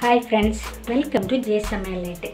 hi friends welcome to J சமையலேட்டு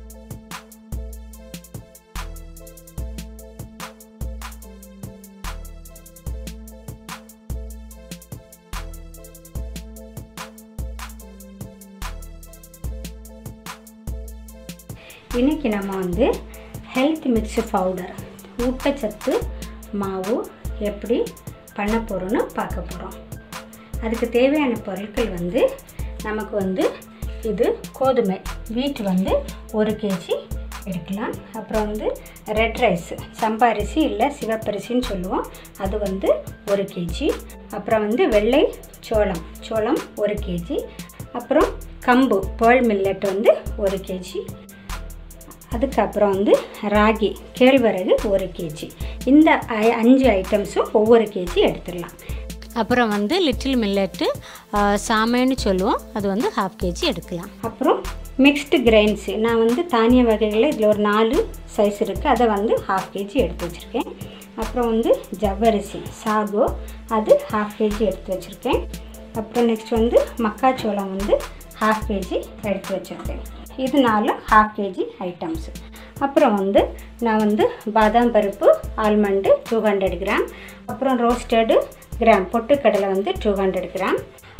இன்றைக்கி நம்ம வந்து ஹெல்த் மிக்ஸ் பவுடர் ஊட்டச்சத்து மாவு எப்படி பண்ண போகிறோன்னு பார்க்க போகிறோம் அதுக்கு தேவையான பொருட்கள் வந்து நமக்கு வந்து இது கோதுமை வீட் வந்து ஒரு கேஜி எடுக்கலாம் அப்புறம் வந்து ரெட் ரைஸ் சம்பா அரிசி இல்லை சிவப்பரிசின்னு சொல்லுவோம் அது வந்து ஒரு கேஜி அப்புறம் வந்து வெள்ளை சோளம் சோளம் ஒரு கேஜி அப்புறம் கம்பு பேர்ல் மில்லட் வந்து ஒரு கேஜி அதுக்கப்புறம் வந்து ராகி கேழ்வரகு ஒரு கேஜி இந்த ஐ- அஞ்சு ஐட்டம்ஸும் ஒவ்வொரு கேஜி எடுத்துடலாம் அப்புறம் வந்து லிட்டில் மில்லட்டு சாமைன்னு சொல்லுவோம் அது வந்து ஹாஃப் கேஜி எடுக்கலாம் அப்புறம் மிக்ஸ்டு கிரைன்ஸு நான் வந்து தானிய வகைகளில் இதில் ஒரு நாலு சைஸ் இருக்குது அதை வந்து ஹாஃப் கேஜி எடுத்து வச்சுருக்கேன் அப்புறம் வந்து ஜவ்வரிசி சாகோ அது ஹாஃப் கேஜி எடுத்து வச்சுருக்கேன் அப்புறம் நெக்ஸ்ட் வந்து மக்காச்சோளம் வந்து ஹாஃப் கேஜி எடுத்து வச்சுருக்கேன் இது நாலு ஹாஃப் கேஜி ஐட்டம்ஸு அப்புறம் வந்து நான் வந்து பாதாம் பருப்பு ஆல்மண்டு டூ ஹண்ட்ரட் கிராம் அப்புறம் ரோஸ்டடு கிராம் பொட்டுக்கடலை வந்து டூ ஹண்ட்ரட் கிராம்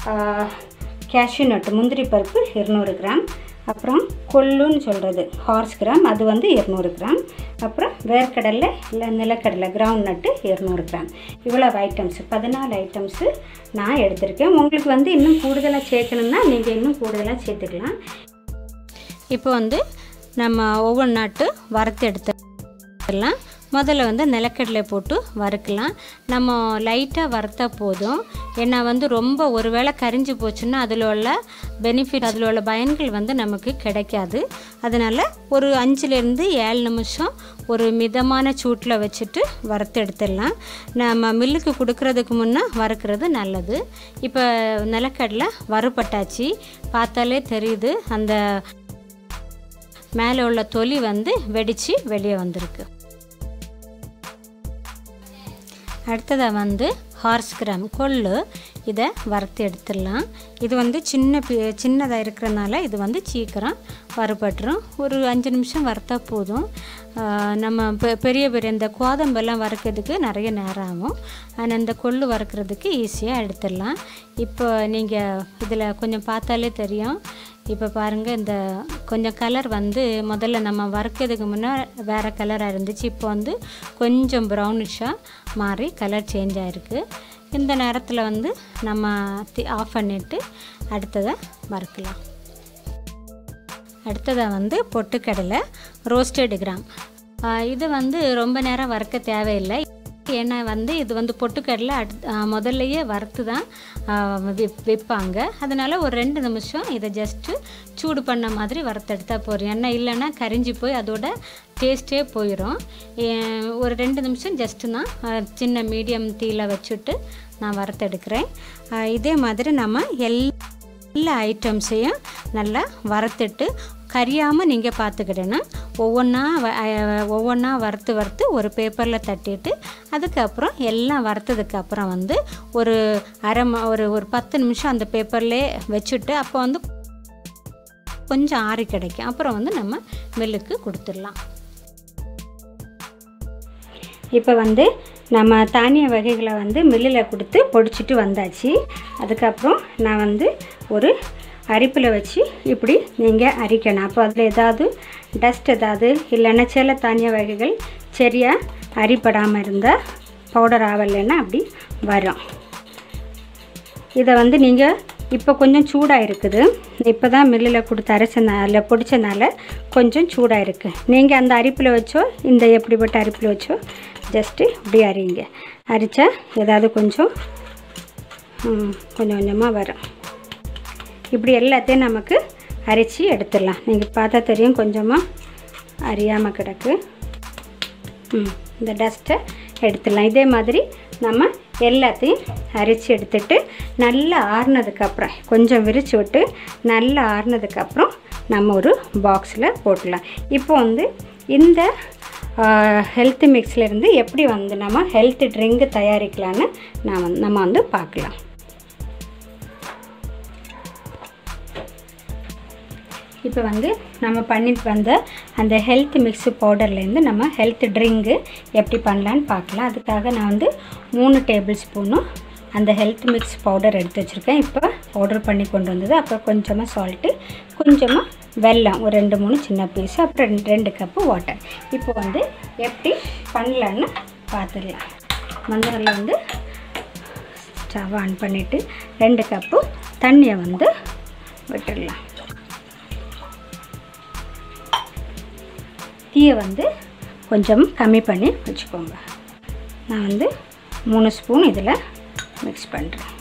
கேஷ்யூ நட்டு முந்திரி பருப்பு இருநூறு கிராம் அப்புறம் கொள்ளுன்னு சொல்கிறது ஹார்ஸ் கிராம் அது வந்து இருநூறு கிராம் அப்புறம் வேர்க்கடலை இல்லை நிலக்கடலை கிரவுண்ட் நட்டு இருநூறு கிராம் இவ்வளோ ஐட்டம்ஸு பதினாலு ஐட்டம்ஸு நான் எடுத்திருக்கேன் உங்களுக்கு வந்து இன்னும் கூடுதலாக சேர்க்கணுன்னா நீங்கள் இன்னும் கூடுதலாக சேர்த்துக்கலாம் இப்போ வந்து நம்ம ஒவ்வொரு நாட்டு வறுத்து எடுத்துடலாம் முதல்ல வந்து நிலக்கடலை போட்டு வறுக்கலாம் நம்ம லைட்டாக வறுத்தா போதும் ஏன்னா வந்து ரொம்ப ஒருவேளை கரிஞ்சு போச்சுன்னா அதில் உள்ள பெனிஃபிட் அதில் உள்ள பயன்கள் வந்து நமக்கு கிடைக்காது அதனால் ஒரு அஞ்சுலேருந்து ஏழு நிமிஷம் ஒரு மிதமான சூட்டில் வச்சுட்டு வறுத்து எடுத்துடலாம் நம்ம மில்லுக்கு கொடுக்கறதுக்கு முன்னே வறுக்கிறது நல்லது இப்போ நிலக்கடலை வறுபட்டாச்சு பார்த்தாலே தெரியுது அந்த மேலே உள்ள தொலி வந்து வெடித்து வெளியே வந்திருக்கு அடுத்ததாக வந்து ஹார்ஸ் கிராம் கொள்ளு இதை வறுத்து எடுத்துடலாம் இது வந்து சின்ன பி சின்னதாக இருக்கிறனால இது வந்து சீக்கிரம் வறுபட்டுரும் ஒரு அஞ்சு நிமிஷம் வறுத்தா போதும் ஆஹ் நம்ம பெ பெரிய பெரிய இந்த கோதம்பெல்லாம் வறுக்கிறதுக்கு நிறைய நேரம் ஆகும் ஆனால் இந்த கொள்ளு வறுக்கிறதுக்கு ஈஸியாக எடுத்துடலாம் இப்போ நீங்கள் இதில் கொஞ்சம் பார்த்தாலே தெரியும் இப்போ பாருங்கள் இந்த கொஞ்சம் கலர் வந்து முதல்ல நம்ம வறுக்கிறதுக்கு முன்னே வேறு கலராக இருந்துச்சு இப்போ வந்து கொஞ்சம் ப்ரௌனிஷாக மாறி கலர் சேஞ்ச் ஆகிருக்கு இந்த நேரத்தில் வந்து நம்ம ஆஃப் பண்ணிவிட்டு அடுத்ததை வறுக்கலாம் அடுத்ததாக வந்து பொட்டுக்கடலை ரோஸ்டட் கிராம் ஆஹ் இது வந்து ரொம்ப நேரம் வறுக்க தேவையில்லை ஏன்னா வந்து இது வந்து பொட்டுக்கடலை அட் ஆஹ் முதல்லையே வறுத்து தான் ஆஹ் விப் விற்பாங்க அதனால் ஒரு ரெண்டு நிமிஷம் இதை ஜஸ்ட்டு சூடு பண்ண மாதிரி வறுத்தெடுத்தா போதும் ஏன்னா இல்லைன்னா கரிஞ்சு போய் அதோட டேஸ்ட்டே போயிடும் ஏ- ஒரு ரெண்டு நிமிஷம் ஜஸ்ட்டு தான் ஆஹ் சின்ன மீடியம் தீயில வச்சுட்டு நான் வறுத்தெடுக்கிறேன் ஆஹ் இதே மாதிரி நம்ம எல் எல்லா ஐட்டம்ஸையும் நல்லா வறுத்துட்டு கரியாமல் நீங்கள் பார்த்துக்கிடணும் ஒவ்வொன்றா ஒவ்வொன்றா வறுத்து வறுத்து ஒரு பேப்பரில் தட்டிட்டு அதுக்கப்புறம் எல்லாம் வறுத்ததுக்கு அப்புறம் வந்து ஒரு அரை ம ஒரு ஒரு பத்து நிமிஷம் அந்த பேப்பர்லேயே வச்சுட்டு அப்போ வந்து கொஞ்சம் ஆறி கிடைக்கும் அப்புறம் வந்து நம்ம மில்லுக்கு கொடுத்துடலாம் இப்போ வந்து நம்ம தானிய வகைகளை வந்து மில்லில் கொடுத்து பொடிச்சிட்டு வந்தாச்சு அதுக்கப்புறம் நான் வந்து ஒரு அரிப்பில் வச்சு இப்படி நீங்கள் அரிக்கணும் அப்போ அதில் ஏதாவது டஸ்ட் ஏதாவது இல்லைன்னா சில தானிய வகைகள் சரியாக அரிப்படாமல் இருந்தால் பவுடர் ஆகலைன்னா அப்படி வரும் இதை வந்து நீங்கள் இப்போ கொஞ்சம் சூடாக இருக்குது இப்போ தான் மில்லில் கொடுத்து அரைச்சனால பொடிச்சனால கொஞ்சம் சூடாக இருக்குது நீங்கள் அந்த அரிப்பில் வச்சோ இந்த எப்படிப்பட்ட அரிப்பில் வச்சோ ஜஸ்ட்டு இப்படி அரிங்க அரித்தா ஏதாவது கொஞ்சம் ம், கொஞ்சம் கொஞ்சமாக வரும் இப்படி எல்லாத்தையும் நமக்கு அரித்து எடுத்துடலாம் நீங்கள் பார்த்தா தெரியும் கொஞ்சமாக அரியாமல் கிடக்கு ம் இந்த டஸ்ட்டை எடுத்துடலாம் இதே மாதிரி நம்ம எல்லாத்தையும் அரித்து எடுத்துட்டு நல்லா ஆறுனதுக்கப்புறம் கொஞ்சம் விரித்து விட்டு நல்லா ஆறுனதுக்கப்புறம் நம்ம ஒரு பாக்ஸில் போட்டுடலாம் இப்போ வந்து இந்த ஹெல்த் மிக்ஸ்லேருந்து எப்படி வந்து நம்ம ஹெல்த் ட்ரிங்க் தயாரிக்கலான்னு நான் வந்து நம்ம வந்து பார்க்கலாம் இப்போ வந்து நம்ம பண்ணிட்டு வந்த அந்த ஹெல்த் மிக்ஸு பவுடர்லேருந்து நம்ம ஹெல்த் ட்ரிங்கு எப்படி பண்ணலான்னு பார்க்கலாம் அதுக்காக நான் வந்து மூணு டேபிள் ஸ்பூனும் அந்த ஹெல்த் மிக்ஸ் பவுடர் எடுத்து வச்சுருக்கேன் இப்போ பவுடர் பண்ணி கொண்டு வந்தது அப்புறம் கொஞ்சமாக சால்ட்டு கொஞ்சமாக வெல்லம் ஒரு ரெண்டு மூணு சின்ன பீஸ் அப்புறம் ரெண்டு ரெண்டு கப்பு வாட்டர் இப்போ வந்து எப்படி பண்ணலான்னு பார்த்துடலாம் மஞ்சளில் வந்து ஸ்டவ் ஆன் பண்ணிவிட்டு ரெண்டு கப்பு தண்ணியை வந்து விட்டுடலாம் தீயை வந்து கொஞ்சம் கம்மி பண்ணி வச்சுக்கோங்க நான் வந்து மூணு ஸ்பூன் இதில் மிக்ஸ் பண்ணுறேன்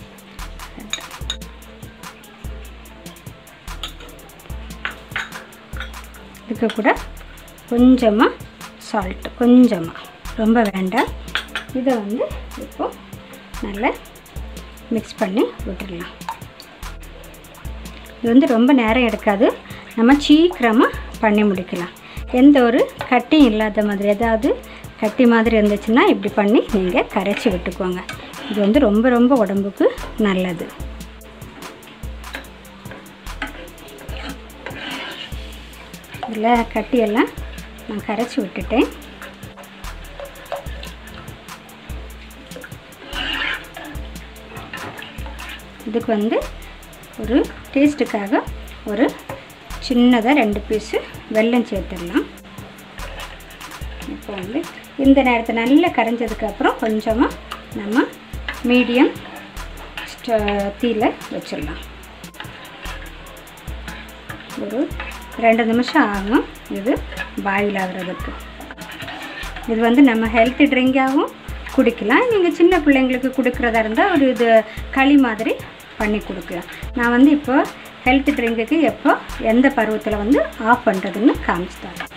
இதுக்கு கூட கொஞ்சமாக சால்ட்டு கொஞ்சமாக ரொம்ப வேண்டாம் இதை வந்து இப்போ நல்லா மிக்ஸ் பண்ணி விட்டுடலாம் இது வந்து ரொம்ப நேரம் எடுக்காது நம்ம சீக்கிரமாக பண்ணி முடிக்கலாம் எந்த ஒரு கட்டியும் இல்லாத மாதிரி ஏதாவது கட்டி மாதிரி இருந்துச்சுன்னா இப்படி பண்ணி நீங்கள் கரைச்சி விட்டுக்கோங்க இது வந்து ரொம்ப ரொம்ப உடம்புக்கு நல்லது இதில் கட்டியெல்லாம் நான் கரைச்சி விட்டுட்டேன் இதுக்கு வந்து ஒரு டேஸ்ட்டுக்காக ஒரு சின்னதாக ரெண்டு பீஸு வெல்லம் சேர்த்துடலாம் இப்போ வந்து இந்த நேரத்தை நல்லா கரைஞ்சதுக்கப்புறம் கொஞ்சமாக நம்ம மீடியம் தீயில் வச்சிடலாம் ஒரு ரெண்டு நிமிஷம் ஆகும் இது பாயில் ஆகுறதுக்கு இது வந்து நம்ம ஹெல்த் ட்ரிங்காகவும் குடிக்கலாம் நீங்கள் சின்ன பிள்ளைங்களுக்கு கொடுக்குறதா இருந்தால் ஒரு இது களி மாதிரி பண்ணி கொடுக்கலாம் நான் வந்து இப்போ ஹெல்த் ட்ரிங்குக்கு எப்போ எந்த பருவத்தில் வந்து ஆஃப் பண்ணுறதுன்னு காமிச்சு தரேன்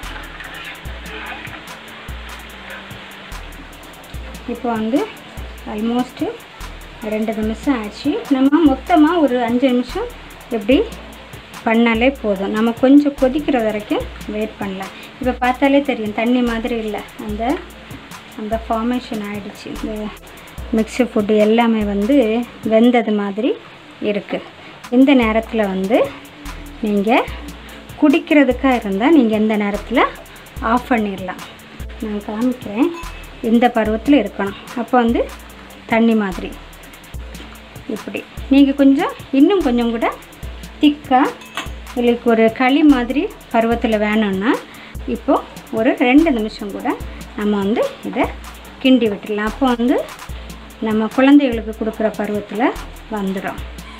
இப்போ வந்து ஆல்மோஸ்ட்டு ரெண்டு நிமிஷம் ஆச்சு நம்ம மொத்தமாக ஒரு அஞ்சு நிமிஷம் எப்படி பண்ணாலே போதும் நம்ம கொஞ்சம் கொதிக்கிற வரைக்கும் வெயிட் பண்ணலாம் இப்போ பார்த்தாலே தெரியும் தண்ணி மாதிரி இல்லை அந்த அந்த ஃபார்மேஷன் ஆகிடுச்சு இந்த மிக்ஸி ஃபுட்டு எல்லாமே வந்து வெந்தது மாதிரி இருக்குது இந்த நேரத்தில் வந்து நீங்கள் குடிக்கிறதுக்காக இருந்தால் நீங்கள் இந்த நேரத்தில் ஆஃப் பண்ணிடலாம் நான் காமிக்கிறேன் இந்த பருவத்தில் இருக்கணும் அப்போ வந்து தண்ணி மாதிரி இப்படி நீங்கள் கொஞ்சம் இன்னும் கொஞ்சம் கூட திக்காக இதுக்கு ஒரு களி மாதிரி பருவத்தில் வேணும்னா இப்போது ஒரு ரெண்டு நிமிஷம் கூட நம்ம வந்து இதை கிண்டி விட்டுடலாம் அப்போ வந்து நம்ம குழந்தைகளுக்கு கொடுக்குற பருவத்தில் வந்துடும்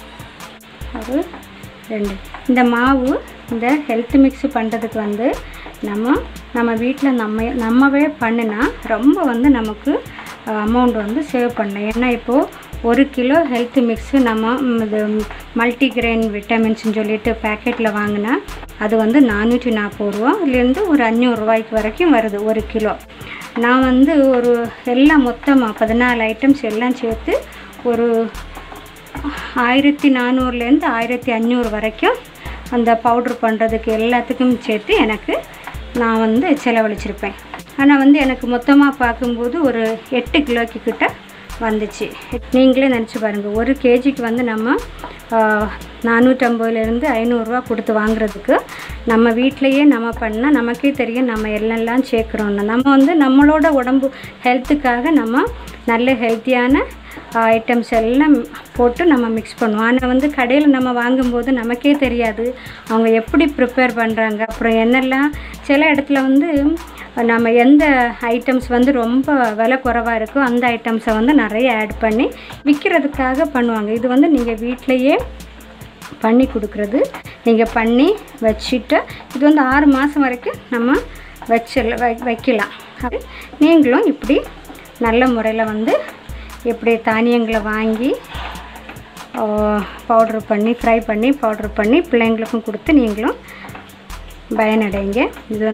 அது ரெண்டு இந்த மாவு இந்த ஹெல்த் மிக்ஸ் பண்ணுறதுக்கு வந்து நம்ம நம்ம வீட்டில் நம்ம நம்மவே பண்ணினா ரொம்ப வந்து நமக்கு அமௌண்ட் வந்து சேவ் பண்ணலாம் ஏன்னா இப்போது ஒரு கிலோ ஹெல்த் மிக்ஸு நம்ம ம், இது மல்டிகிரெயின் விட்டமின்ஸ்னு சொல்லிட்டு பேக்கெட்டில் வாங்கினா அது வந்து நானூற்றி நாற்பது ரூபா இதுலேருந்து ஒரு அஞ்சூறுரூவாய்க்கு வரைக்கும் வருது ஒரு கிலோ நான் வந்து ஒரு எல்லாம் மொத்தமாக பதினாலு ஐட்டம்ஸ் எல்லாம் சேர்த்து ஒரு ஆயிரத்தி நானூறுலேருந்து ஆயிரத்தி அஞ்சூறு வரைக்கும் அந்த பவுட்ரு பண்ணுறதுக்கு எல்லாத்துக்கும் சேர்த்து எனக்கு நான் வந்து செலவழிச்சிருப்பேன் ஆனால் வந்து எனக்கு மொத்தமாக பார்க்கும்போது ஒரு எட்டு கிலோக்கு கிட்ட வந்துச்சு நீங்களே நினச்சி பாருங்கள் ஒரு கேஜிக்கு வந்து நம்ம நானூற்றம்பதுலேருந்து ஐநூறுரூவா கொடுத்து வாங்குறதுக்கு நம்ம வீட்டிலையே நம்ம பண்ணால் நமக்கே தெரியும் நம்ம எல்லாம் சேர்க்குறோன்னு நம்ம வந்து நம்மளோட உடம்பு ஹெல்த்துக்காக நம்ம நல்ல ஹெல்த்தியான ஐட்டம்ஸ் எல்லாம் போட்டு நம்ம மிக்ஸ் பண்ணுவோம் ஆனால் வந்து கடையில் நம்ம வாங்கும்போது நமக்கே தெரியாது அவங்க எப்படி ப்ரிப்பேர் பண்ணுறாங்க அப்புறம் என்னெல்லாம் சில இடத்துல வந்து நம்ம எந்த ஐட்டம்ஸ் வந்து ரொம்ப விலை குறைவாக இருக்கோ அந்த ஐட்டம்ஸை வந்து நிறைய ஆட் பண்ணி விற்கிறதுக்காக பண்ணுவாங்க இது வந்து நீங்கள் வீட்டிலையே பண்ணி கொடுக்குறது நீங்கள் பண்ணி வச்சுட்டு இது வந்து ஆறு மாதம் வரைக்கும் நம்ம வச்சிடல வை வைக்கலாம் அது நீங்களும் இப்படி நல்ல முறையில் வந்து இப்படி தானியங்களை வாங்கி பவுட்ரு பண்ணி ஃப்ரை பண்ணி பவுட்ரு பண்ணி பிள்ளைங்களுக்கும் கொடுத்து நீங்களும் பயனடைங்க இது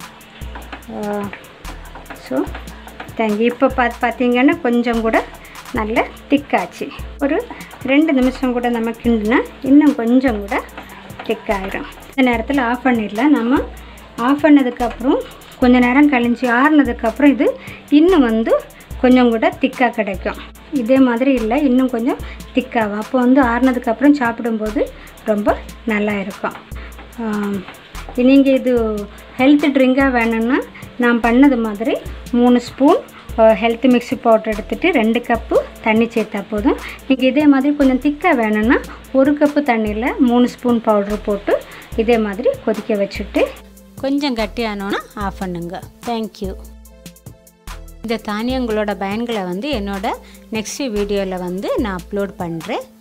ஸோ தேங்க்யூ இப்போ பார்த்து பார்த்தீங்கன்னா கொஞ்சம் கூட நல்ல திக்காச்சு ஒரு ரெண்டு நிமிஷம் கூட நம்ம கிண்டுனா இன்னும் கொஞ்சம் கூட திக்காயிடும் இந்த நேரத்தில் ஆஃப் பண்ணிடலாம் நம்ம ஆஃப் பண்ணதுக்கப்புறம் கொஞ்ச நேரம் கழிஞ்சு ஆறுனதுக்கப்புறம் இது இன்னும் வந்து கொஞ்சம் கூட திக்காக கிடைக்கும் இதே மாதிரி இல்லை இன்னும் கொஞ்சம் திக்காகும் அப்போ வந்து ஆறுனதுக்கப்புறம் சாப்பிடும்போது ரொம்ப நல்லா இருக்கும் நீங்கள் இது ஹெல்த் ட்ரிங்காக வேணும்னா நான் பண்ணது மாதிரி மூணு ஸ்பூன் ஹெல்த் மிக்ஸி பவுடர் எடுத்துகிட்டு ரெண்டு கப்பு தண்ணி சேர்த்தா போதும் நீங்கள் இதே மாதிரி கொஞ்சம் திக்காக வேணும்னா ஒரு கப்பு தண்ணியில் மூணு ஸ்பூன் பவுட்ரு போட்டு இதே மாதிரி கொதிக்க வச்சுட்டு கொஞ்சம் கட்டியானோன்னா ஆஃப் பண்ணுங்க தேங்க்யூ இந்த தானியங்களோட பயன்களை வந்து என்னோட நெக்ஸ்ட் வீடியோவில் வந்து நான் அப்லோட் பண்ணுறேன்